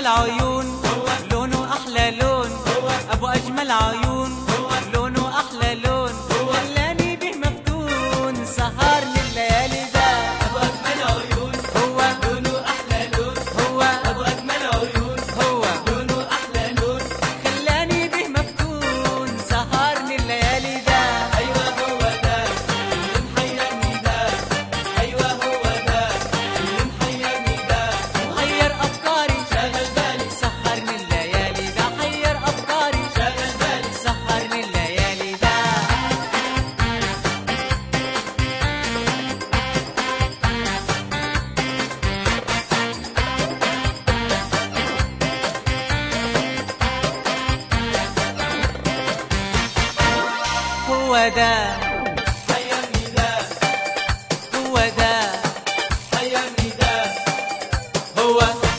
أجمل عيون لونه أحلى لون أبو أجمل عيون لونه أحلى لون خلاني به مفتون سهرني الليالي ده أبو أجمل عيون هو لونه أحلى لون هو أبو أجمل عيون هو لونه أحلى لون خلاني به مفتون سهرني الليالي ده أيوة هو ده اللي محيرني ده أيوة هو ده اللي محيرني ده محير أفكاري شغل بالي سهرني الليالي ده حير أفكاري شغل بالي سهرني الليالي ده هو ده حيرني ده هو ده حيرني ده هو